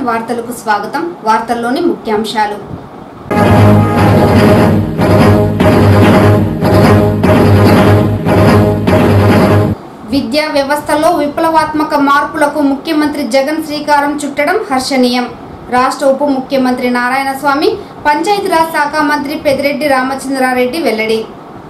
వార్తలకు స్వాగతం వార్తల్లోని ముఖ్యాంశాలు విద్యా వ్యవస్థలో విప్లవాత్మక మార్పులకు ముఖ్యమంత్రి జగన్ శ్రీకారం చుట్టడం హర్షణీయం రాష్ట్ర ఉప ముఖ్యమంత్రి నారాయణ స్వామి పంచాయతీరాజ్ శాఖ మంత్రి పెదిరెడ్డి రామచంద్రారెడ్డి వెల్లడి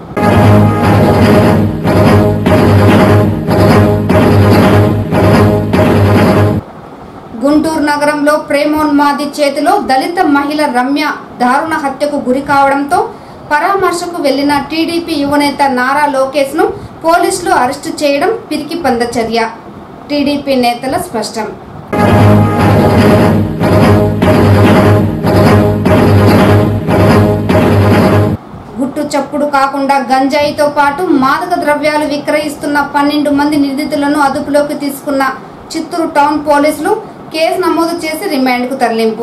గుంటూరు నగరంలో ప్రేమోన్మాది చేతిలో దళిత మహిళ రమ్య దారుణ హత్యకు గురి కావడంతో పరామర్శకు వెళ్లిన టీడీపీ యువనేత నారా లోకేష్ ను పోలీసులు అరెస్టు చేయడం పిరికి పంద చర్య టీడీపీ నేతల స్పష్టం గుట్టు చప్పుడు కాకుండా గంజాయితో పాటు మాదక ద్రవ్యాలు విక్రయిస్తున్న పన్నెండు మంది నిందితులను అదుపులోకి తీసుకున్న చిత్తూరు టౌన్ పోలీసులు కేసు నమోదు చేసి రిమాండ్కు తరలింపు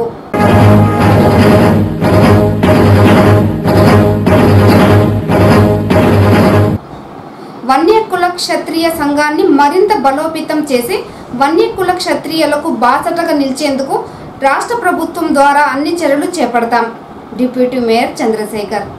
వన్యకుల క్షత్రియ సంఘాన్ని మరింత బలోపేతం చేసి వన్యకుల క్షత్రియులకు బాసటగా నిలిచేందుకు రాష్ట్ర ప్రభుత్వం ద్వారా అన్ని చర్యలు చేపడతాం డిప్యూటీ మేయర్ చంద్రశేఖర్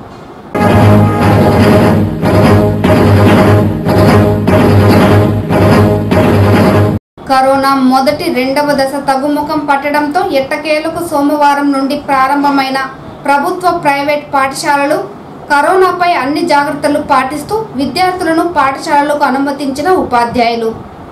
కరోనా మొదటి రెండవ దశ తగ్గుముఖం పట్టడంతో ఎట్టకేలకు సోమవారం నుండి ప్రారంభమైన ప్రభుత్వ ప్రైవేట్ పాఠశాలలు కరోనాపై అన్ని జాగ్రత్తలు పాటిస్తూ విద్యార్థులను పాఠశాలలకు అనుమతించిన ఉపాధ్యాయులు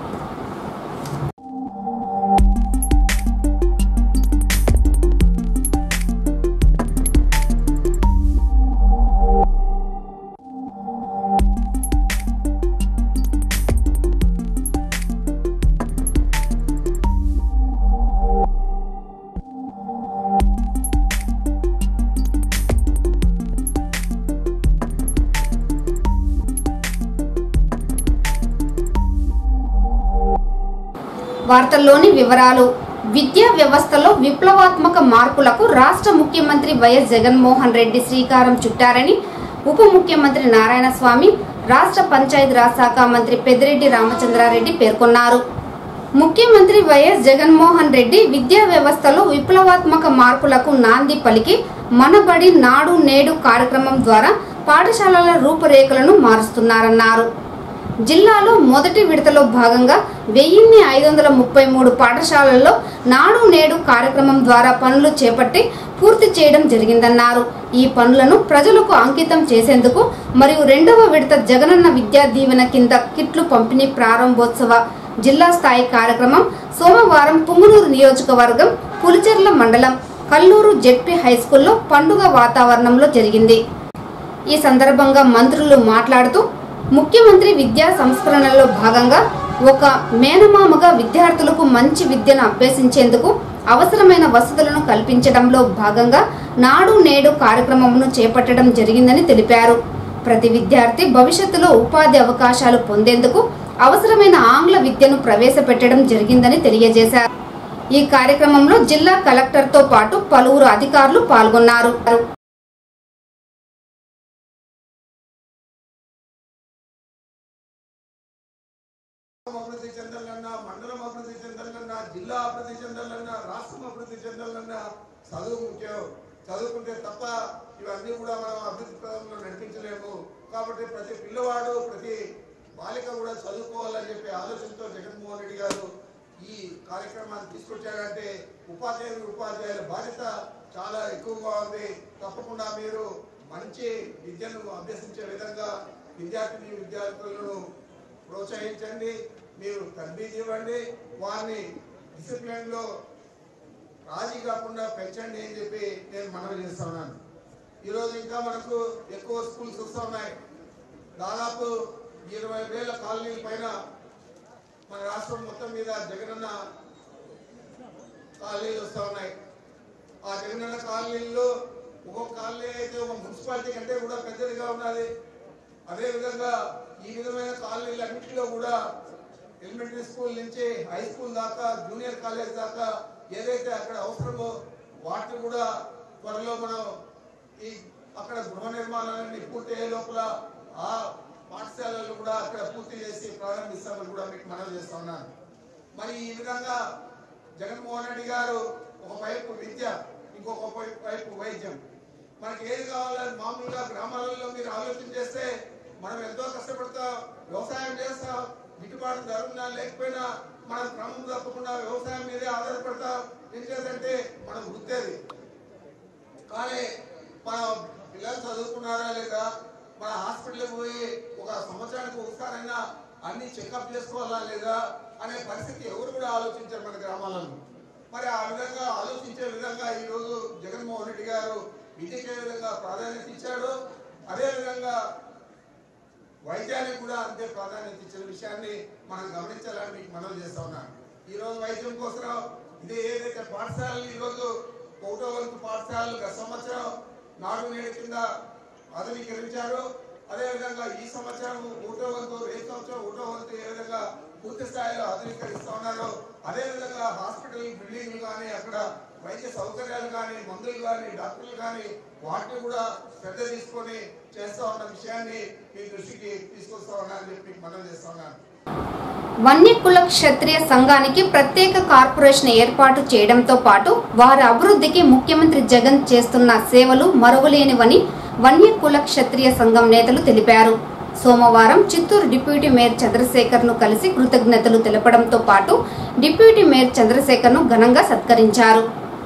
వార్తల్లోని వివరాలు విద్యా వ్యవస్థలో విప్లవాత్మక మార్పులకు రాష్ట్ర ముఖ్యమంత్రి వైఎస్ జగన్మోహన్ రెడ్డి శ్రీకారం చుట్టారని ఉప ముఖ్యమంత్రి నారాయణ స్వామి రాష్ట్ర పంచాయతీరాజ్ శాఖ మంత్రి పెద్దిరెడ్డి రామచంద్రారెడ్డి పేర్కొన్నారు ముఖ్యమంత్రి వైఎస్ జగన్మోహన్ రెడ్డి విద్యా వ్యవస్థలో విప్లవాత్మక మార్పులకు నాంది పలికి మనబడి నాడు నేడు కార్యక్రమం ద్వారా పాఠశాలల రూపురేఖలను మారుస్తున్నారన్నారు జిల్లాలో మొదటి విడతలో భాగంగా వెయ్యిన్ని ఐదు వందల ముప్పై మూడు పాఠశాలల్లో నాడు నేడు కార్యక్రమం ద్వారా పనులు చేపట్టి పూర్తి చేయడం జరిగిందన్నారు ఈ పనులను ప్రజలకు అంకితం చేసేందుకు మరియు రెండవ విడత జగనన్న విద్యా దీవెన కింద కిట్లు పంపిణీ ప్రారంభోత్సవ జిల్లా స్థాయి కార్యక్రమం సోమవారం పుంగునూరు నియోజకవర్గం పులిచెర్ల మండలం కల్లూరు జెడ్పీ హైస్కూల్లో పండుగ వాతావరణంలో జరిగింది ఈ సందర్భంగా మంత్రులు మాట్లాడుతూ ముఖ్యమంత్రి విద్యా సంస్కరణలో భాగంగా ఒక మేనమామగా విద్యార్థులకు మంచి విద్యను అభ్యసించేందుకు అవసరమైన వసతులను కల్పించడంలో భాగంగా నాడు నేడు కార్యక్రమమును చేపట్టడం జరిగిందని తెలిపారు ప్రతి విద్యార్థి భవిష్యత్తులో ఉపాధి అవకాశాలు పొందేందుకు అవసరమైన ఆంగ్ల విద్యను ప్రవేశపెట్టడం జరిగిందని తెలియజేశారు ఈ కార్యక్రమంలో జిల్లా కలెక్టర్తో పాటు పలువురు అధికారులు పాల్గొన్నారు అభివృద్ధి చెందాలన్నా మండలం అభివృద్ధి చెందాలన్నా జిల్లా అభివృద్ధి చెందాలన్నా రాష్ట్రం అభివృద్ధి చెందాలన్నా చదువు ముఖ్యం చదువుకుంటే తప్ప ఇవన్నీ కూడా మనం అభివృద్ధి పదంలో నడిపించలేము కాబట్టి ప్రతి పిల్లవాడు ప్రతి బాలిక కూడా చదువుకోవాలని చెప్పి ఆలోచనతో జగన్మోహన్ రెడ్డి గారు ఈ కార్యక్రమాన్ని తీసుకొచ్చారంటే ఉపాధ్యాయులు ఉపాధ్యాయుల బాధ్యత చాలా ఎక్కువగా ఉంది తప్పకుండా మీరు మంచి విద్యను అభ్యసించే విధంగా విద్యార్థిని విద్యార్థులను ప్రోత్సహించండి మీరు తర్బీజ్ ఇవ్వండి వారిని డిసిప్లిన్ లో రాజీ కాకుండా పెంచండి అని చెప్పి నేను మనవి చేస్తా ఉన్నాను ఈరోజు ఇంకా మనకు ఎక్కువ స్కూల్స్ వస్తూ ఉన్నాయి దాదాపు ఇరవై వేల కాలనీల పైన మన రాష్ట్రం మొత్తం మీద జగనన్న కాలనీలు వస్తూ ఉన్నాయి ఆ జగనన్న కాలనీల్లో ఒక్కొక్క కాలనీ అయితే ఒక మున్సిపాలిటీ కంటే కూడా పెద్దదిగా ఉన్నది అదే విధంగా ఈ విధమైన కాలనీలన్నింటిలో కూడా ఎలిమెంటరీ స్కూల్ నుంచి హై స్కూల్ దాకా జూనియర్ కాలేజ్ దాకా ఏదైతే అక్కడ అవసరమో వాటిని కూడా త్వరలో మనం ఈ అక్కడ గృహ నిర్మాణాలన్నీ పూర్తి అయ్యే లోపల ఆ పాఠశాలలు కూడా అక్కడ పూర్తి చేసి ప్రారంభిస్తామని కూడా మీకు మనవి చేస్తా ఉన్నాను మరి ఈ విధంగా జగన్మోహన్ రెడ్డి గారు ఒక వైపు విద్య ఇంకొక వై- వైపు వైద్యం మనకి ఏది కావాలని మామూలుగా గ్రామాలలో మీరు ఆలోచన చేస్తే మనం ఎంతో కష్టపడతాం వ్యవసాయం చేస్తాం గిట్టుబాటు ధర ఉన్నా లేకపోయినా మనం క్రమం తప్పకుండా వ్యవసాయం మీదే ఆధారపడతాం ఏం చేద్దంటే మనం వృత్తి అది కానీ మన పిల్లలు చదువుకున్నారా లేదా మన హాస్పిటల్కి పోయి ఒక సంవత్సరానికి ఒకసారైనా అన్ని చెకప్ చేసుకోవాలా లేదా అనే పరిస్థితి ఎవరు కూడా ఆలోచించారు మన గ్రామాలలో మరి ఆ విధంగా ఆలోచించే విధంగా ఈ రోజు జగన్మోహన్ రెడ్డి గారు విద్యకి ఏ విధంగా ప్రాధాన్యత ఇచ్చాడు అదే విధంగా వైద్యానికి కూడా అంతే ప్రాధాన్యత ఇచ్చిన విషయాన్ని మనం గమనించాలని మీకు మనవి చేస్తా ఉన్నాను ఈ రోజు వైద్యం కోసం ఇదే ఏదైతే పాఠశాలలు ఈ రోజు ఒకటో వంతు పాఠశాలలు గత సంవత్సరం నాలుగు నేడు కింద ఆధునీకరించారు అదే విధంగా ఈ సంవత్సరం ఒకటో వంతు రేపు సంవత్సరం ఒకటో వంతు ఏ విధంగా పూర్తి స్థాయిలో ఆధునీకరిస్తా ఉన్నారు అదే విధంగా హాస్పిటల్ బిల్డింగ్లు కానీ అక్కడ వైద్య సౌకర్యాలు కానీ మందులు కానీ డాక్టర్లు కానీ వాటిని కూడా శ్రద్ధ తీసుకొని చేస్తా ఉన్న విషయాన్ని మీ దృష్టికి తీసుకొస్తా ఉన్నా అని చెప్పి మనం చేస్తా ఉన్నాను వన్యకుల క్షత్రియ సంఘానికి ప్రత్యేక కార్పొరేషన్ ఏర్పాటు చేయడంతో పాటు వారి అభివృద్ధికి ముఖ్యమంత్రి జగన్ చేస్తున్న సేవలు మరువలేనివని వన్యకుల క్షత్రియ సంఘం నేతలు తెలిపారు సోమవారం చిత్తూరు డిప్యూటీ మేయర్ చంద్రశేఖర్ ను కలిసి కృతజ్ఞతలు తెలపడంతో పాటు డిప్యూటీ మేయర్ చంద్రశేఖర్ ను ఘనంగా సత్కరించారు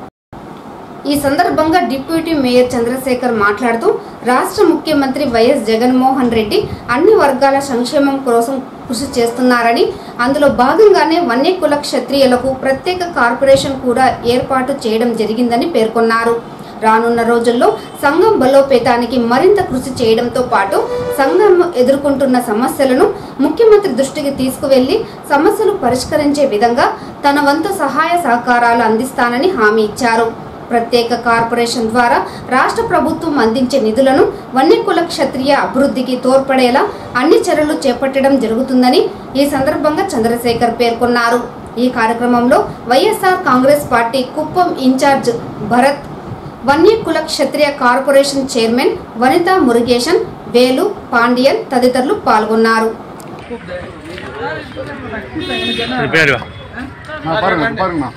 ఈ సందర్భంగా డిప్యూటీ మేయర్ చంద్రశేఖర్ మాట్లాడుతూ రాష్ట్ర ముఖ్యమంత్రి వైఎస్ జగన్మోహన్ రెడ్డి అన్ని వర్గాల సంక్షేమం కోసం కృషి చేస్తున్నారని అందులో భాగంగానే వన్యకుల క్షత్రియులకు ప్రత్యేక కార్పొరేషన్ కూడా ఏర్పాటు చేయడం జరిగిందని పేర్కొన్నారు రానున్న రోజుల్లో సంఘం బలోపేతానికి మరింత కృషి చేయడంతో పాటు సంఘం ఎదుర్కొంటున్న సమస్యలను ముఖ్యమంత్రి దృష్టికి తీసుకువెళ్లి సమస్యలు పరిష్కరించే విధంగా తన వంతు సహాయ సహకారాలు అందిస్తానని హామీ ఇచ్చారు ప్రత్యేక కార్పొరేషన్ ద్వారా రాష్ట్ర ప్రభుత్వం అందించే నిధులను వన్యకుల క్షత్రియ అభివృద్ధికి తోడ్పడేలా అన్ని చర్యలు చేపట్టడం జరుగుతుందని ఈ సందర్భంగా చంద్రశేఖర్ పేర్కొన్నారు ఈ కార్యక్రమంలో YSR Congress Party Kuppam incharge Bharat Vanyakula Kshatriya corporation chairman Vanitha Murugesan Velu Pandian తదితరులు పాల్గొన్నారు మీ పేరు பாருங்க பாருங்கண்ணா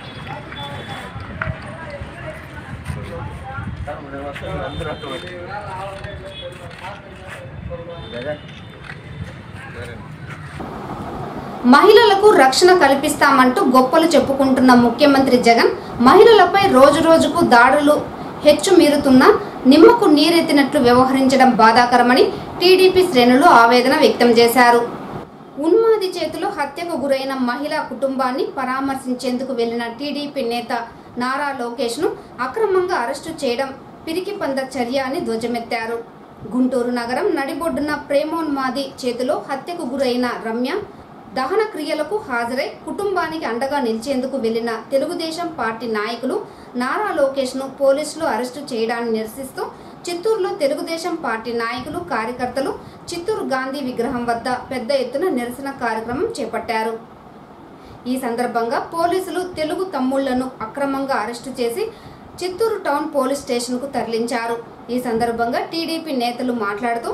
మహిళలకు రక్షణ కల్పిస్తామంటూ గొప్పలు చెప్పుకుంటున్న ముఖ్యమంత్రి జగన్ మహిళలపై రోజు రోజుకు దాడులు హెచ్చు మీరుతున్నా నిమ్మకు నీరెత్తినట్లు వ్యవహరించడం బాధాకరమని టీడీపీ శ్రేణులు ఆవేదన వ్యక్తం చేశారు ఉన్మాది చేతిలో హత్యకు గురైన మహిళా కుటుంబాన్ని పరామర్శించేందుకు వెళ్లిన టీడీపీ నేత నారా లోకేష్ ను అక్రమంగా అరెస్టు చేయడం పిరికి పంద చర్య అని ధ్వజమెత్తారు గుంటూరు నగరం నడిబొడ్డున ప్రేమోన్మాది చేతిలో హత్యకు గురైన రమ్య దహన క్రియలకు హాజరై కుటుంబానికి అండగా నిలిచేందుకు వెళ్లిన తెలుగుదేశం పార్టీ నాయకులు నారా లోకేష్ ను పోలీసులు అరెస్టు చేయడాన్ని నిరసిస్తూ చిత్తూరులో తెలుగుదేశం పార్టీ నాయకులు కార్యకర్తలు చిత్తూరు గాంధీ విగ్రహం వద్ద పెద్ద ఎత్తున నిరసన కార్యక్రమం చేపట్టారు ఈ సందర్భంగా పోలీసులు తెలుగు తమ్ముళ్లను అక్రమంగా అరెస్టు చేసి చిత్తూరు టౌన్ పోలీస్ స్టేషన్కు తరలించారు ఈ సందర్భంగా టీడీపీ నేతలు మాట్లాడుతూ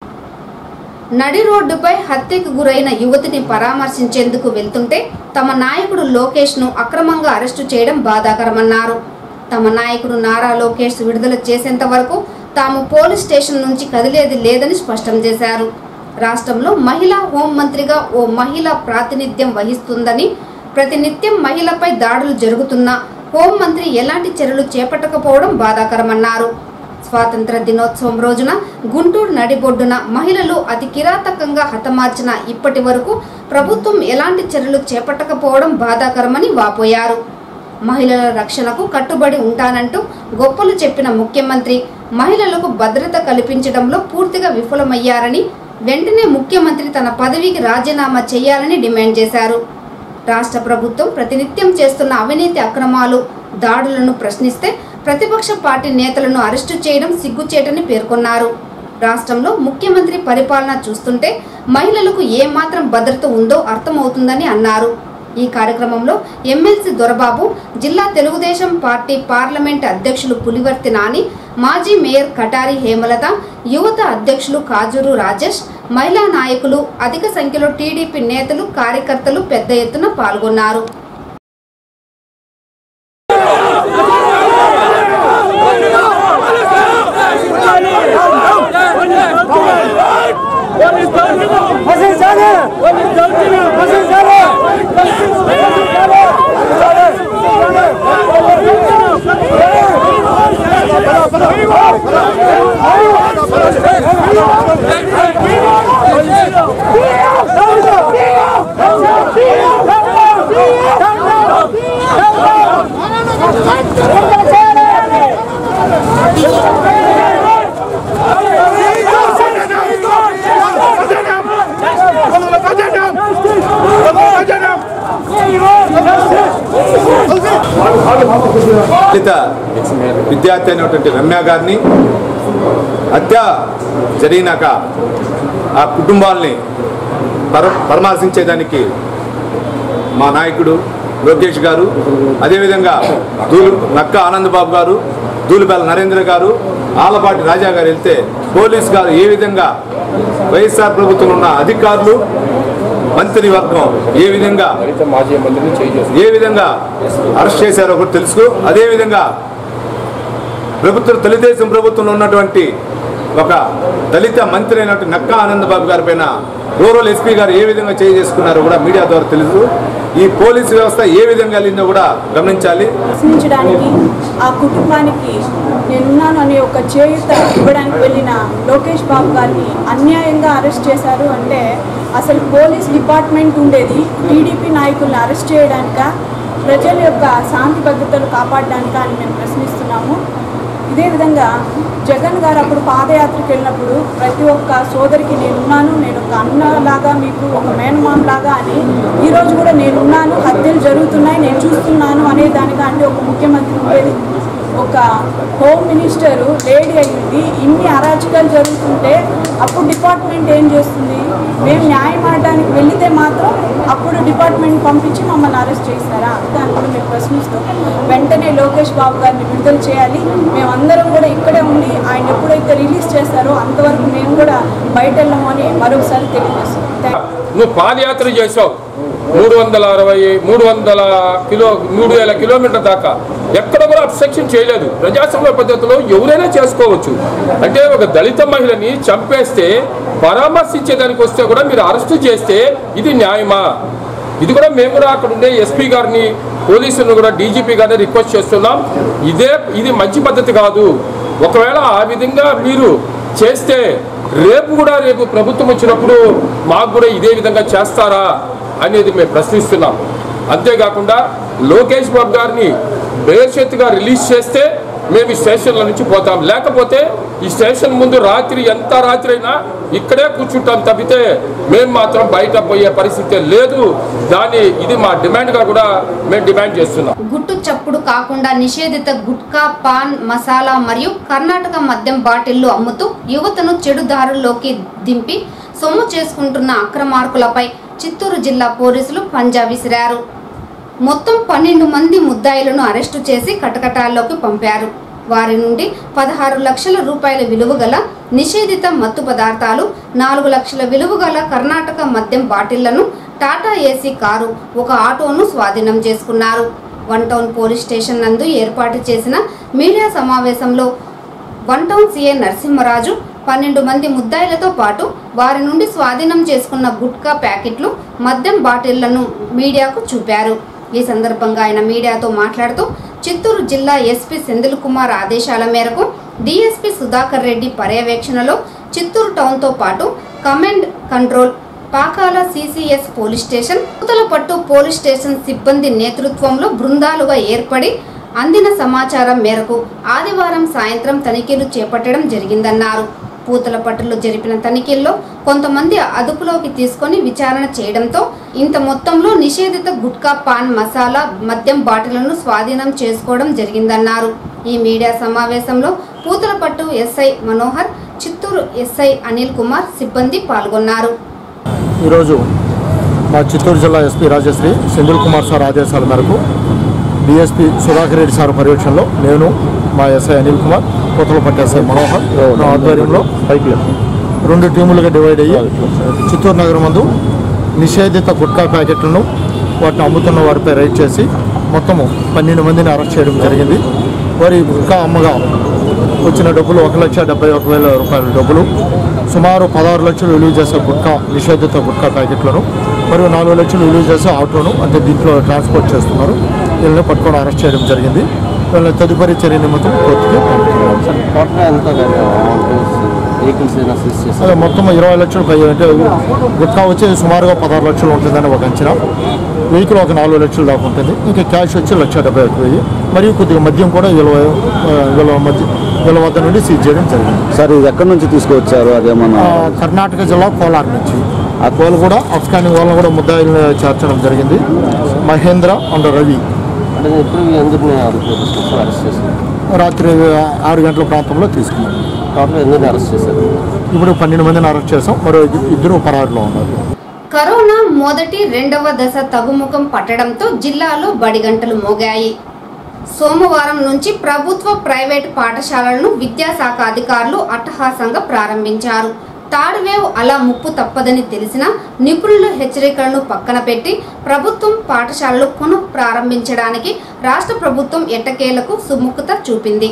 నడి రోడ్డుపై హత్యకు గురైన యువతిని పరామర్శించేందుకు వెళ్తుంటే తమ నాయకుడు లోకేష్ ను అక్రమంగా అరెస్టు చేయడం బాధాకరమన్నారు తమ నాయకుడు నారా లోకేష్ విడుదల చేసేంత వరకు తాము పోలీస్ స్టేషన్ నుంచి కదిలేది లేదని స్పష్టం చేశారు రాష్ట్రంలో మహిళా హోంమంత్రిగా ఓ మహిళ ప్రాతినిధ్యం వహిస్తుందని ప్రతినిత్యం మహిళపై దాడులు జరుగుతున్నా హోంమంత్రి ఎలాంటి చర్యలు చేపట్టకపోవడం బాధాకరమన్నారు స్వాతంత్ర దినోత్సవం రోజున గుంటూరు నడిబొడ్డున మహిళలు అతి కిరాతకంగా హతమార్చిన ఇప్పటి వరకు ప్రభుత్వం ఎలాంటి చర్యలు చేపట్టకపోవడం బాధాకరమని వాపోయారు మహిళల రక్షణకు కట్టుబడి ఉంటానంటూ గొప్పలు చెప్పిన ముఖ్యమంత్రి మహిళలకు భద్రత కల్పించడంలో పూర్తిగా విఫలమయ్యారని వెంటనే ముఖ్యమంత్రి తన పదవికి రాజీనామా చేయాలని డిమాండ్ చేశారు రాష్ట్ర ప్రభుత్వం ప్రతినిత్యం చేస్తున్న అవినీతి అక్రమాలు దాడులను ప్రశ్నిస్తే ప్రతిపక్ష పార్టీ నేతలను అరెస్టు చేయడం సిగ్గుచేటని పేర్కొన్నారు రాష్ట్రంలో ముఖ్యమంత్రి పరిపాలన చూస్తుంటే మహిళలకు ఏమాత్రం భద్రత ఉందో అర్థమవుతుందని అన్నారు ఈ కార్యక్రమంలో ఎమ్మెల్సీ దొరబాబు జిల్లా తెలుగుదేశం పార్టీ పార్లమెంట్ అధ్యక్షులు పులివర్తి నాని మాజీ మేయర్ కటారి హేమలత యువత అధ్యక్షులు కాజూరు రాజేష్ మహిళా నాయకులు అధిక సంఖ్యలో టీడీపీ నేతలు కార్యకర్తలు పెద్ద ఎత్తున పాల్గొన్నారు దళిత విద్యార్థి అయినటువంటి రమ్య గారిని హత్య జరిగినాక ఆ కుటుంబాల్ని పర పరామర్శించేదానికి మా నాయకుడు లోకేష్ గారు అదేవిధంగా దూలు నక్క ఆనందబాబు గారు దూలిపల్లి నరేంద్ర గారు ఆలపాటి రాజా గారు వెళ్తే పోలీస్ గారు ఏ విధంగా వైఎస్ఆర్ ప్రభుత్వం ఉన్న అధికారులు మంత్రి వర్గం ఏ విధంగా ఏ విధంగా అరెస్ట్ చేశారో కూడా తెలుసు అదేవిధంగా ప్రభుత్వం తెలుగుదేశం ప్రభుత్వంలో ఉన్నటువంటి ఒక దళిత మంత్రి అయినటువంటి నక్కా ఆనందబాబు గారి పైన రూరల్ ఎస్పీ గారు ఏ విధంగా చేయి చేసుకున్నారో కూడా మీడియా ద్వారా తెలుసు ఈ పోలీసు వ్యవస్థ ఏ విధంగా వెళ్ళిందో కూడా గమనించాలి ప్రశ్నించడానికి ఆ కుటుంబానికి నేనున్నాను అనే ఒక చేయూత ఇవ్వడానికి వెళ్ళిన లోకేష్ బాబు గారిని అన్యాయంగా అరెస్ట్ చేశారు అంటే అసలు పోలీస్ డిపార్ట్మెంట్ ఉండేది టీడీపీ నాయకుల్ని అరెస్ట్ చేయడానిక ప్రజల యొక్క శాంతి భద్రతలు కాపాడడానిక అని మేము ప్రశ్నిస్తున్నాము ఇదే విధంగా జగన్ గారు అప్పుడు పాదయాత్రకు వెళ్ళినప్పుడు ప్రతి ఒక్క సోదరికి నేనున్నాను నేను ఒక అన్నలాగా మీకు ఒక మేనమామ లాగా అని ఈరోజు కూడా నేనున్నాను హత్యలు జరుగుతున్నాయి నేను చూస్తున్నాను అనే దానిగా అంటే ఒక ముఖ్యమంత్రి ఉండేది ఒక హోమ్ మినిస్టర్ లేడీ అయ్యింది ఇన్ని అరాచకాలు జరుగుతుంటే అప్పుడు డిపార్ట్మెంట్ ఏం చేస్తుంది మేము న్యాయం ఆడడానికి వెళితే మాత్రం అప్పుడు డిపార్ట్మెంట్ పంపించి మమ్మల్ని అరెస్ట్ చేస్తారా దాన్ని కూడా మేము ప్రశ్నిస్తాం వెంటనే లోకేష్ బాబు గారిని విడుదల చేయాలి మేమందరం కూడా ఇక్కడే ఉండి ఆయన ఎప్పుడైతే రిలీజ్ చేస్తారో అంతవరకు మేము కూడా బయట వెళ్ళము అని మరొకసారి తెలియజేస్తాం థ్యాంక్ నువ్వు పాదయాత్ర చేసావు మూడు వందల అరవై మూడు వందల కిలో మూడు వేల కిలోమీటర్ దాకా ఎక్కడ కూడా అబ్స్ట్రక్షన్ చేయలేదు ప్రజాస్వామ్య పద్ధతిలో ఎవరైనా చేసుకోవచ్చు అంటే ఒక దళిత మహిళని చంపేస్తే పరామర్శించేదానికి వస్తే కూడా మీరు అరెస్టు చేస్తే ఇది న్యాయమా ఇది కూడా మేము కూడా అక్కడ ఉండే ఎస్పీ గారిని పోలీసులను కూడా డీజీపీ గారిని రిక్వెస్ట్ చేస్తున్నాం ఇదే ఇది మంచి పద్ధతి కాదు ఒకవేళ ఆ విధంగా మీరు చేస్తే రేపు కూడా రేపు ప్రభుత్వం వచ్చినప్పుడు మాకు కూడా ఇదే విధంగా చేస్తారా అనేది మేము ప్రశ్నిస్తున్నాం అంతేకాకుండా లోకేష్ బాబు గారిని బేషత్తుగా రిలీజ్ చేస్తే మేము ఈ స్టేషన్ల నుంచి పోతాం లేకపోతే ఈ స్టేషన్ ముందు రాత్రి ఎంత రాత్రి అయినా ఇక్కడే కూర్చుంటాం తప్పితే మేము మాత్రం బయట పోయే పరిస్థితి లేదు దాని ఇది మా డిమాండ్గా కూడా మేము డిమాండ్ చేస్తున్నాం గుట్టు చప్పుడు కాకుండా నిషేధిత గుట్కా పాన్ మసాలా మరియు కర్ణాటక మద్యం బాటిళ్లు అమ్ముతూ యువతను చెడు దారుల్లోకి దింపి సొమ్ము చేసుకుంటున్న అక్రమార్కులపై చిత్తూరు జిల్లా పోలీసులు పంజా విసిరారు మొత్తం పన్నెండు మంది ముద్దాయిలను అరెస్టు చేసి కటకటాల్లోకి పంపారు వారి నుండి పదహారు లక్షల రూపాయల విలువ గల నిషేధిత మత్తు పదార్థాలు నాలుగు లక్షల విలువ గల కర్ణాటక మద్యం బాటిళ్లను టాటా ఏసీ కారు ఒక ఆటోను స్వాధీనం చేసుకున్నారు వన్ టౌన్ పోలీస్ స్టేషన్ నందు ఏర్పాటు చేసిన మీడియా సమావేశంలో వన్ టౌన్ సీఏ నరసింహరాజు పన్నెండు మంది ముద్దాయిలతో పాటు వారి నుండి స్వాధీనం చేసుకున్న గుట్కా ప్యాకెట్లు మద్యం బాటిళ్లను మీడియాకు చూపారు ఈ సందర్భంగా ఆయన మీడియాతో మాట్లాడుతూ చిత్తూరు జిల్లా ఎస్పీ సెందిల్ కుమార్ ఆదేశాల మేరకు డిఎస్పీ సుధాకర్ రెడ్డి పర్యవేక్షణలో చిత్తూరు టౌన్తో పాటు command control Pakala CCS police station Puthalapattu police station సిబ్బంది నేతృత్వంలో బృందాలుగా ఏర్పడి అందిన సమాచారం మేరకు ఆదివారం సాయంత్రం తనిఖీలు చేపట్టడం జరిగిందన్నారు పూతలపట్టులో జరిపిన తనిఖీల్లో కొంతమంది అదుపులోకి తీసుకొని విచారణ చేయడంతో ఇంత మొత్తంలో నిషేధిత గుట్కా పాన్ మసాలా మద్యం బాటిళ్లను స్వాధీనం చేసుకోవడం జరిగిందన్నారు ఈ మీడియా సమావేశంలో పూతలపట్టు ఎస్ఐ మనోహర్ చిత్తూరు ఎస్ఐ అనిల్ కుమార్ సిబ్బంది పాల్గొన్నారు ఈరోజు మా చిత్తూరు జిల్లా ఎస్పీ రాజశ్రీ సెంధిల్ కుమార్ సార్ ఆదేశాల మేరకు డిఎస్పీ సుధాకర్ రెడ్డి సార్ పర్యవేక్షణలో నేను మా ఎస్ఐ అనిల్ కుమార్ కోతలపట్టి ఎస్ఐ మనోహర్ నా ఆధ్వర్యంలో రెండు టీములుగా డివైడ్ అయ్యి చిత్తూరు నగరం మందు నిషేధిత గుట్కా ప్యాకెట్లను వాటిని అమ్ముతున్న వారిపై రైడ్ చేసి మొత్తము పన్నెండు మందిని అరెస్ట్ చేయడం జరిగింది వారి గుట్కా అమ్మగా వచ్చిన డబ్బులు ఒక లక్ష డెబ్బై ఒక వేల రూపాయల డబ్బులు సుమారు పదహారు లక్షలు విలువ చేసే గుట్కా నిషేధిత గుట్కా ప్యాకెట్లను మరియు నాలుగు లక్షలు విలువ చేసే ఆటోను అంటే దీంట్లో ట్రాన్స్పోర్ట్ చేస్తున్నారు వీళ్ళని పట్టుకొని అరెస్ట్ చేయడం జరిగింది వీళ్ళని తదుపరి చర్య నిమిత్తం కోర్టుకి పంపుతున్నారు టోటల్గా ఎంత వెహికల్స్ ఏదైనా సీజ్ చేస్తారు అదే మొత్తం ఇరవై లక్షలు పై అంటే గుట్కా వచ్చి సుమారుగా పదహారు లక్షలు ఉంటుందని ఒక అంచనా వెహికల్ ఒక నాలుగు లక్షలు దాకా ఉంటుంది ఇంకా క్యాష్ వచ్చి లక్ష డెబ్బై ఒక్క వెయ్యి మరియు కొద్దిగా మద్యం కూడా వీళ్ళ ఆ, వీళ్ళ మధ్య వీళ్ళ వద్ద నుండి సీజ్ చేయడం జరిగింది సార్ ఇది ఎక్కడి నుంచి తీసుకొచ్చారు అదేమన్నా ఆ, కర్ణాటక జిల్లా కోలార్ నుంచి ఆ కోలు కూడా అఫ్ఘానీ వాళ్ళని కూడా ముద్దాయిల్ని చేర్చడం జరిగింది మహేంద్ర అండ్ రవి అంటే ఎప్పుడు ఎందుకు అరెస్ట్ చేశారు రాత్రి ఆరు గంటల ప్రాంతంలో తీసుకున్నాం టోటల్ ఎందుకు అరెస్ట్ చేశారు ఇప్పుడు పన్నెండు మందిని అరెస్ట్ చేసాం మరో ఇద్ద- ఇద్దరు పరారులో ఉన్నారు కరోనా మొదటి రెండవ దశ తగుముఖం పట్టడంతో జిల్లాలో బడిగంటలు మోగాయి సోమవారం నుంచి ప్రభుత్వ ప్రైవేటు పాఠశాలలను విద్యాశాఖ అధికారులు అట్టహాసంగా ప్రారంభించారు థర్డ్ వేవ్ అలా ముప్పు తప్పదని తెలిసిన నిపుణుల హెచ్చరికలను పక్కన పెట్టి ప్రభుత్వం పాఠశాలలు పునః ప్రారంభించడానికి రాష్ట్ర ప్రభుత్వం ఎట్టకేలకు సుముఖత చూపింది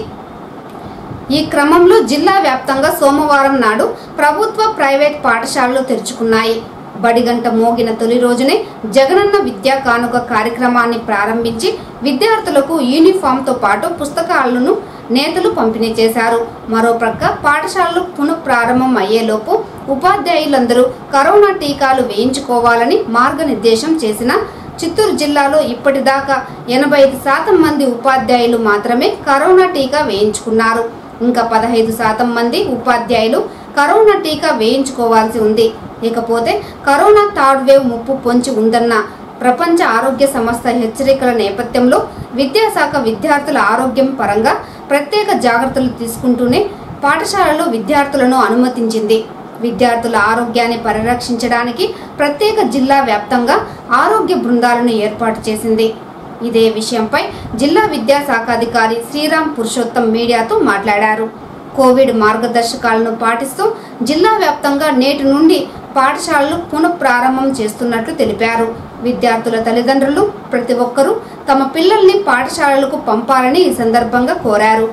ఈ క్రమంలో జిల్లా వ్యాప్తంగా సోమవారం నాడు ప్రభుత్వ ప్రైవేట్ పాఠశాలలు తెరుచుకున్నాయి బడిగంట మోగిన తొలి రోజునే జగనన్న విద్యా కానుక కార్యక్రమాన్ని ప్రారంభించి విద్యార్థులకు యూనిఫామ్తో పాటు పుస్తకాలను నేతలు పంపిణీ చేశారు మరోప్రక్క పాఠశాలలు పునః ప్రారంభం అయ్యేలోపు ఉపాధ్యాయులందరూ కరోనా టీకాలు వేయించుకోవాలని మార్గనిర్దేశం చేసిన చిత్తూరు జిల్లాలో ఇప్పటిదాకా ఎనభై ఐదు శాతం మంది ఉపాధ్యాయులు మాత్రమే కరోనా టీకా వేయించుకున్నారు ఇంకా పదహైదు శాతం మంది ఉపాధ్యాయులు కరోనా టీకా వేయించుకోవాల్సి ఉంది ఇకపోతే కరోనా థర్డ్ వేవ్ ముప్పు పొంచి ఉందన్న ప్రపంచ ఆరోగ్య సంస్థ హెచ్చరికల నేపథ్యంలో విద్యాశాఖ విద్యార్థుల ఆరోగ్యం పరంగా ప్రత్యేక జాగ్రత్తలు తీసుకుంటూనే పాఠశాలలో విద్యార్థులను అనుమతించింది విద్యార్థుల ఆరోగ్యాన్ని పరిరక్షించడానికి ప్రత్యేక జిల్లా వ్యాప్తంగా ఆరోగ్య బృందాలను ఏర్పాటు చేసింది ఇదే విషయంపై జిల్లా విద్యాశాఖ అధికారి శ్రీరామ్ పురుషోత్తం మీడియాతో మాట్లాడారు కోవిడ్ మార్గదర్శకాలను పాటిస్తూ జిల్లా వ్యాప్తంగా నేటి నుండి పాఠశాలలు పునఃప్రారంభం చేస్తున్నట్లు తెలిపారు విద్యార్థుల తల్లిదండ్రులు ప్రతి ఒక్కరూ తమ పిల్లల్ని పాఠశాలలకు పంపాలని ఈ సందర్భంగా కోరారు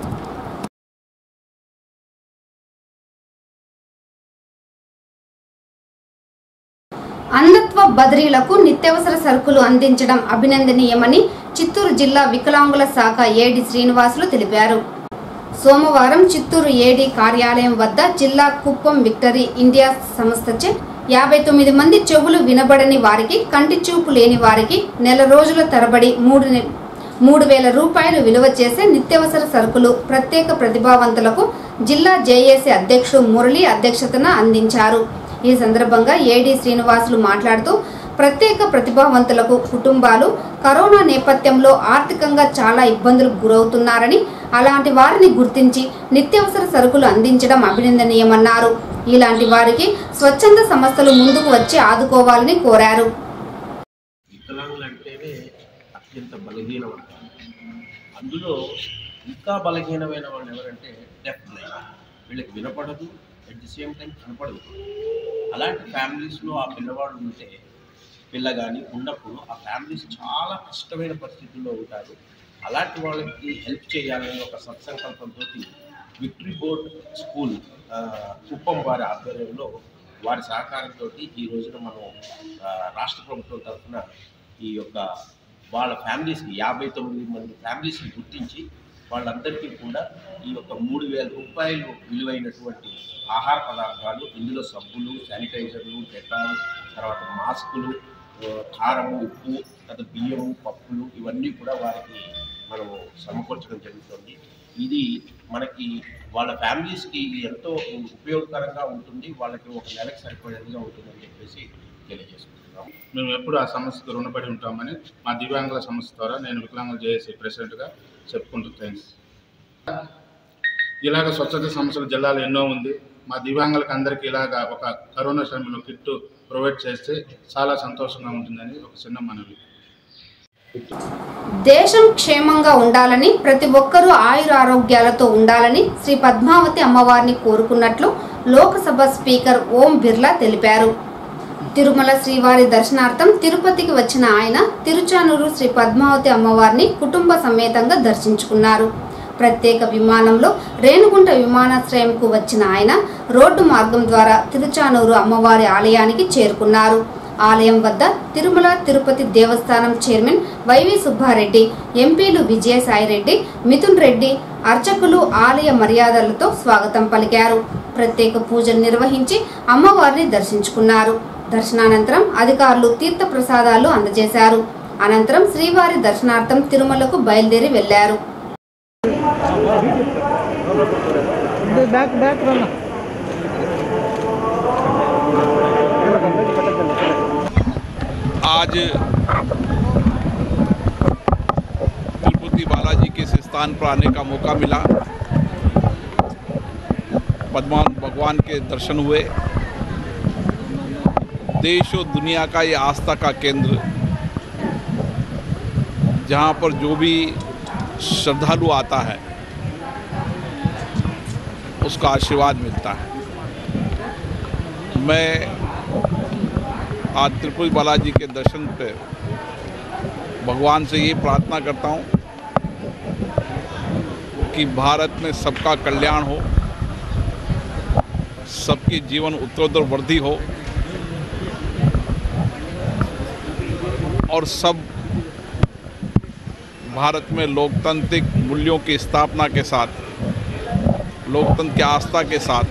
అంధత్వ బదిలీలకు నిత్యావసర సరుకులు అందించడం అభినందనీయమని చిత్తూరు జిల్లా వికలాంగుల శాఖ ఏడి శ్రీనివాసులు తెలిపారు సోమవారం చిత్తూరు ఏడి కార్యాలయం వద్ద జిల్లా కుప్పం విక్టరీ ఇండియా సంస్థచే యాభై తొమ్మిది మంది చెవులు వినబడని వారికి కంటి చూపు లేని వారికి నెల రోజుల తరబడి మూడు నె- మూడు వేల రూపాయలు విలువ చేసే నిత్యావసర సరుకులు ప్రత్యేక ప్రతిభావంతులకు జిల్లా జేఏసీ అధ్యక్షుడు మురళి అధ్యక్షతన అందించారు ఈ సందర్భంగా ఏడీ శ్రీనివాసులు మాట్లాడుతూ ప్రత్యేక ప్రతిభావంతులకు కుటుంబాలు కరోనా నేపథ్యంలో ఆర్థికంగా చాలా ఇబ్బందులకు గురవుతున్నారని అలాంటి వారిని గుర్తించి నిత్యావసర సరుకులు అందించడం అభినందనీయమన్నారు ఇలాంటి వారికి స్వచ్ఛంద సంస్థలు ముందుకు వచ్చి ఆదుకోవాలని కోరారు వికలాంగులు అంటేనే అత్యంత బలహీనమైన అందులో ఇంకా బలహీనమైన వాళ్ళు ఎవరంటే డెఫ్ బ్లైండ్ వీళ్ళకి వినపడదు అట్ ది సేమ్ టైం కనపడదు అలాంటి ఫ్యామిలీస్లో ఆ పిల్లవాడు ఉంటే పిల్ల కానీ ఉన్నప్పుడు ఆ ఫ్యామిలీస్ చాలా కష్టమైన పరిస్థితుల్లో ఉంటారు అలాంటి వాళ్ళకి హెల్ప్ చేయాలని ఒక సత్సంకల్పంతో విక్టరీ బోర్డ్ స్కూల్ ఆ, కుప్పం వారి ఆధ్వర్యంలో వారి సహకారంతో ఈ రోజున మనం ఆ, రాష్ట్ర ప్రభుత్వం తరఫున ఈ యొక్క వాళ్ళ ఫ్యామిలీస్కి యాభై తొమ్మిది మంది ఫ్యామిలీస్ని గుర్తించి వాళ్ళందరికీ కూడా ఈ యొక్క మూడు వేల రూపాయలు విలువైనటువంటి ఆహార పదార్థాలు ఇందులో సబ్బులు శానిటైజర్లు డెటాల్ తర్వాత మాస్కులు ఆ, కారము ఉప్పు తర్వాత బియ్యము పప్పులు ఇవన్నీ కూడా వారికి మనము సమకూర్చడం జరుగుతుంది ఇది మనకి వాళ్ళ ఫ్యామిలీస్కి ఇది ఎంతో ఉపయోగకరంగా ఉంటుంది వాళ్ళకి ఒక నెలకు సరిపడేదిగా ఉంటుందని చెప్పేసి తెలియజేసుకుంటున్నాం మేము ఎప్పుడు ఆ సంస్థకు రుణపడి ఉంటామని మా దివ్యాంగుల సంస్థ ద్వారా నేను వికలాంగుల జేఏసీ ప్రెసిడెంట్గా చెప్పుకుంటూ థ్యాంక్స్ ఇలాగ స్వచ్ఛత సంస్థలు జిల్లాలో ఎన్నో ఉంది మా దివ్యాంగులకు అందరికీ ఇలాగ ఒక కరోనా సమయంలో కిట్ ప్రొవైడ్ చేస్తే చాలా సంతోషంగా ఉంటుందని ఒక చిన్న మనవి దేశం క్షేమంగా ఉండాలని ప్రతి ఒక్కరూ ఆయురారోగ్యాలతో ఉండాలని శ్రీ పద్మావతి అమ్మవారిని కోరుకున్నట్లు లోకసభ స్పీకర్ ఓం బిర్లా తెలిపారు తిరుమల శ్రీవారి దర్శనార్థం తిరుపతికి వచ్చిన ఆయన తిరుచానూరు శ్రీ పద్మావతి అమ్మవారిని కుటుంబ సమేతంగా దర్శించుకున్నారు ప్రత్యేక విమానంలో రేణుగుంట విమానాశ్రయంకు వచ్చిన ఆయన రోడ్డు మార్గం ద్వారా తిరుచానూరు అమ్మవారి ఆలయానికి చేరుకున్నారు ఆలయం వద్ద తిరుమల తిరుపతి దేవస్థానం చైర్మన్ వైవి సుబ్బారెడ్డి ఎంపీలు విజయసాయిరెడ్డి మిథున్ రెడ్డి అర్చకులు ఆలయ మర్యాదలతో స్వాగతం పలికారు ప్రత్యేక పూజలు నిర్వహించి అమ్మవారిని దర్శించుకున్నారు దర్శనానంతరం అధికారులు తీర్థ ప్రసాదాలు అందజేశారు అనంతరం శ్రీవారి దర్శనార్థం తిరుమలకు బయలుదేరి వెళ్లారు आज तिरुपति बालाजी के इस स्थान पर आने का मौका मिला पद्मान भगवान के दर्शन हुए देश और दुनिया का ये आस्था का केंद्र जहाँ पर जो भी श्रद्धालु आता है उसका आशीर्वाद मिलता है मैं आज त्रिपुरी बालाजी के दर्शन पे भगवान से ये प्रार्थना करता हूँ कि भारत में सबका कल्याण हो सबकी जीवन उत्तरोत्तर वृद्धि हो और सब भारत में लोकतांत्रिक मूल्यों की स्थापना के साथ लोकतंत्र की आस्था के साथ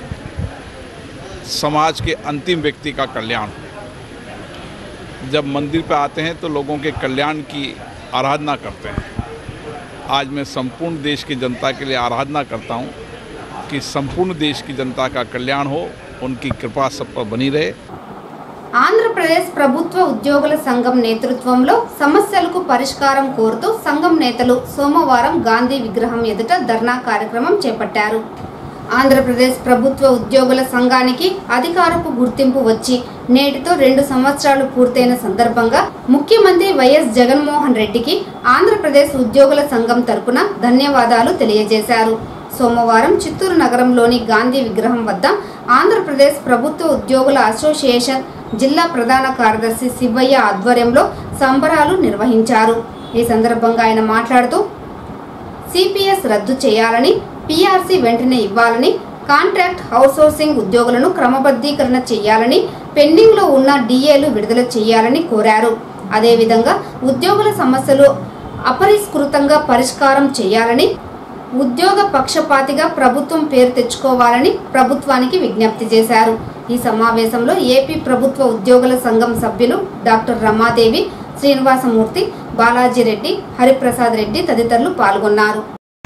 समाज के अंतिम व्यक्ति का कल्याण हो जब मंदिर पे आते हैं तो लोगों के कल्याण की आराधना करते हैं आज मैं संपूर्ण देश की जनता के लिए आराधना करता हूँ कि संपूर्ण देश की जनता का कल्याण हो उनकी कृपा सब पर बनी रहे ఆంధ్రప్రదేశ్ ప్రభుత్వ ఉద్యోగుల సంఘం నేతృత్వంలో సమస్యలకు పరిష్కారం కోరుతూ సంఘం నేతలు సోమవారం గాంధీ విగ్రహం ఎదుట ధర్నా కార్యక్రమం చేపట్టారు ఆంధ్రప్రదేశ్ ప్రభుత్వ ఉద్యోగుల సంఘానికి అధికారపు గుర్తింపు వచ్చి నేటితో రెండు సంవత్సరాలు పూర్తయిన సందర్భంగా ముఖ్యమంత్రి వైఎస్ జగన్మోహన్ రెడ్డికి ఆంధ్రప్రదేశ్ ఉద్యోగుల సంఘం తరపున ధన్యవాదాలు తెలియజేశారు సోమవారం చిత్తూరు నగరంలోని గాంధీ విగ్రహం వద్ద ఆంధ్రప్రదేశ్ ప్రభుత్వ ఉద్యోగుల అసోసియేషన్ జిల్లా ప్రధాన కార్యదర్శి శివయ్య ఆధ్వర్యంలో సంబరాలు నిర్వహించారు ఈ సందర్భంగా ఆయన మాట్లాడుతూ సిపిఎస్ రద్దు చేయాలని పిఆర్సీ వెంటనే ఇవ్వాలని కాంట్రాక్ట్ హౌస్సోర్సింగ్ ఉద్యోగులను క్రమబద్ధీకరణ చేయాలని పెండింగ్లో ఉన్న డిఏలు విడుదల చేయాలని కోరారు అదేవిధంగా ఉద్యోగుల సమస్యలు అపరిష్కృతంగా పరిష్కారం చేయాలని ఉద్యోగ పక్షపాతిగా ప్రభుత్వం పేరు తెచ్చుకోవాలని ప్రభుత్వానికి విజ్ఞప్తి చేశారు ఈ సమావేశంలో ఏపీ ప్రభుత్వ ఉద్యోగుల సంఘం సభ్యులు డాక్టర్ రమాదేవి శ్రీనివాసమూర్తి బాలాజీ రెడ్డి హరిప్రసాద్ రెడ్డి తదితరులు పాల్గొన్నారు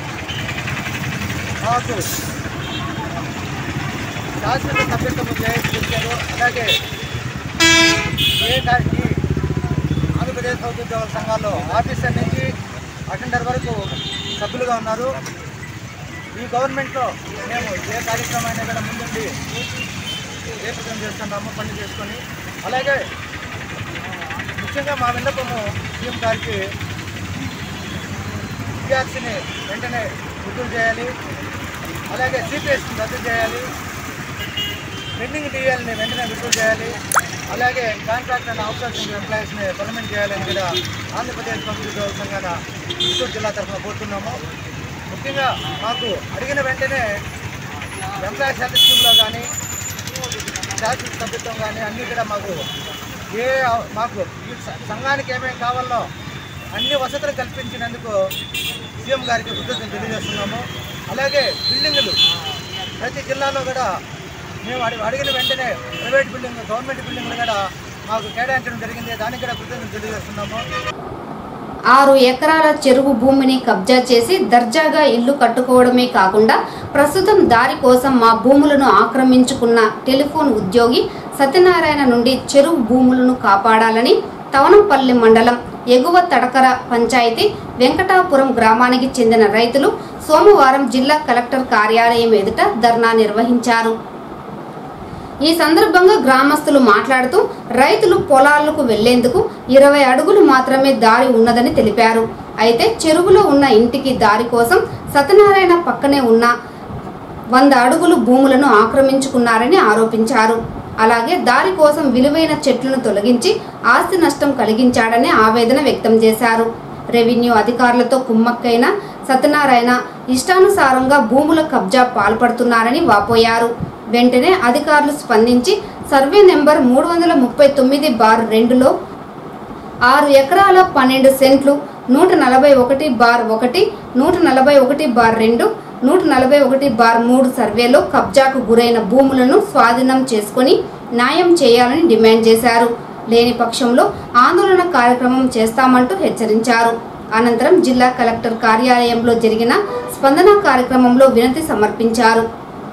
మాకు శాశ్వత సభ్యత్వం చేయించారు అలాగే ఏ కా- ఈ ఆంధ్రప్రదేశ్ ప్రభుత్వ ఉద్యోగుల సంఘాల్లో ఆఫీసర్ నుంచి అటెండర్ వరకు సభ్యులుగా ఉన్నారు ఈ గవర్నమెంట్లో మేము ఏ కార్యక్రమం అయినా కూడా ముందుండి ఏకృతం చేస్తున్నాము పని చేసుకొని అలాగే ముఖ్యంగా మా విన్నపము సీఎం గారికి విద్యార్థిని వెంటనే విడుదల చేయాలి అలాగే సిపిఎస్ని రద్దు చేయాలి పెండింగ్ డిఎల్ని వెంటనే విడుదల చేయాలి అలాగే కాంట్రాక్ట్ అండ్ అవుట్సోర్సింగ్ ఎంప్లాయీస్ని పర్మనెంట్ చేయాలని కూడా ఆంధ్రప్రదేశ్ ప్రభుత్వ ఉద్యోగుల సంఘాన చిత్తూరు జిల్లా తరఫున కోరుతున్నాము ముఖ్యంగా మాకు అడిగిన వెంటనే ఎంప్లాయీస్ హెల్త్ స్కీమ్లో కానీ శాశ్వత సభ్యత్వం కానీ అన్నీ కూడా మాకు ఏ అవ- మాకు ఈ స- సంఘానికి ఏమేమి కావాలో అన్ని వసతులు కల్పించినందుకు సీఎం గారికి కృతజ్ఞతలు తెలియజేస్తున్నాము అలాగే బిల్డింగులు ప్రతి జిల్లాలో కూడా మేము అడి అడిగిన వెంటనే ప్రైవేట్ బిల్డింగ్ గవర్నమెంట్ బిల్డింగ్లు కూడా మాకు కేటాయించడం జరిగింది దానికి కూడా కృతజ్ఞతలు తెలియజేస్తున్నాము ఆరు ఎకరాల చెరువు భూమిని కబ్జా చేసి దర్జాగా ఇల్లు కట్టుకోవడమే కాకుండా ప్రస్తుతం దారి కోసం మా భూములను ఆక్రమించుకున్న టెలిఫోన్ ఉద్యోగి సత్యనారాయణ నుండి చెరువు భూములను కాపాడాలని తవనంపల్లి మండలం ఎగువ తడకర పంచాయతీ వెంకటాపురం గ్రామానికి చెందిన రైతులు సోమవారం జిల్లా కలెక్టర్ కార్యాలయం ఎదుట ధర్నా నిర్వహించారు ఈ సందర్భంగా గ్రామస్తులు మాట్లాడుతూ రైతులు పొలాలకు వెళ్లేందుకు ఇరవై అడుగులు మాత్రమే దారి ఉన్నదని తెలిపారు అయితే చెరువులో ఉన్న ఇంటికి దారి కోసం సత్యనారాయణ పక్కనే ఉన్న వంద అడుగులు భూములను ఆక్రమించుకున్నారని ఆరోపించారు అలాగే దారి కోసం విలువైన చెట్లను తొలగించి ఆస్తి నష్టం కలిగించాడని ఆవేదన వ్యక్తం చేశారు రెవెన్యూ అధికారులతో కుమ్మక్కైన సత్యనారాయణ ఇష్టానుసారంగా భూముల కబ్జా పాల్పడుతున్నారని వాపోయారు వెంటనే అధికారులు స్పందించి సర్వే నెంబర్ మూడు వందల ముప్పై తొమ్మిది బార్ రెండులో ఆరు ఎకరాల పన్నెండు సెంట్లు నూట నలభై ఒకటి బార్ ఒకటి నూట నలభై ఒకటి బార్ రెండు నూట నలభై ఒకటి బార్ మూడు సర్వేలో కబ్జాకు గురైన భూములను స్వాధీనం చేసుకొని న్యాయం చేయాలని డిమాండ్ చేశారు లేని పక్షంలో ఆందోళన కార్యక్రమం చేస్తామంటూ హెచ్చరించారు అనంతరం జిల్లా కలెక్టర్ కార్యాలయంలో జరిగిన స్పందన కార్యక్రమంలో వినతి సమర్పించారు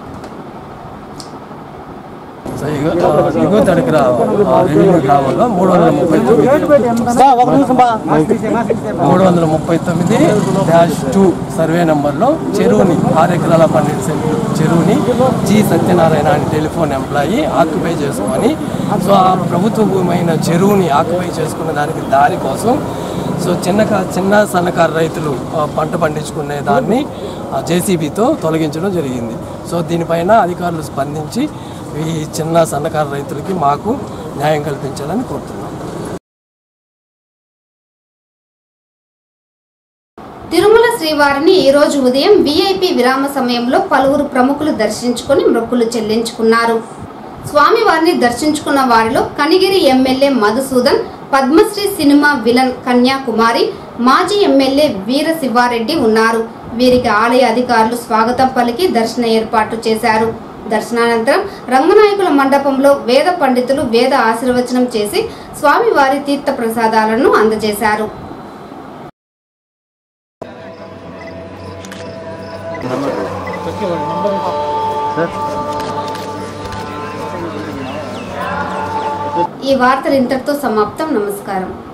సో ఇగో ఇగో తడికి రెవెన్యూ గ్రామంలో మూడు వందల ముప్పై తొమ్మిది మూడు వందల ముప్పై తొమ్మిది డాష్ టూ సర్వే నెంబర్లో చెరువుని ఆరు ఎకరాల పన్నెండు సెంట్లు చెరువుని జి సత్యనారాయణ అని టెలిఫోన్ ఎంప్లాయీ ఆక్యుపై చేసుకొని సో ఆ ప్రభుత్వ భూమి అయిన చెరువుని ఆక్యుపై చేసుకునే దానికి దారి కోసం సో చిన్న కా- చిన్న సన్నకారు రైతులు ఆ, పంట పండించుకునే దాన్ని జేసీబీతో తొలగించడం జరిగింది సో దీనిపైన అధికారులు స్పందించి ఈ చిన్న సన్నకారు రైతులకి మాకు న్యాయం కల్పించాలని కోరుతున్నాం తిరుమల శ్రీవారిని ఈ రోజు ఉదయం వీఐపీ విరామ సమయంలో పలువురు ప్రముఖులు దర్శించుకొని మొక్కులు చెల్లించుకున్నారు స్వామివారిని దర్శించుకున్న వారిలో Kanigiri MLA Madhusudan Padmashri cinema villain Kanyakumari మాజీ ఎమ్మెల్యే వీర శివారెడ్డి ఉన్నారు వీరికి ఆలయ అధికారులు స్వాగతం పలికి దర్శన ఏర్పాటు చేశారు దర్శనానంతరం రంగనాయకుల మండపంలో వేద పండితులు వేద ఆశీర్వచనం చేసి స్వామివారి తీర్థ ప్రసాదాలను అందజేశారు ఈ వార్తలు ఇంతటితో సమాప్తం నమస్కారం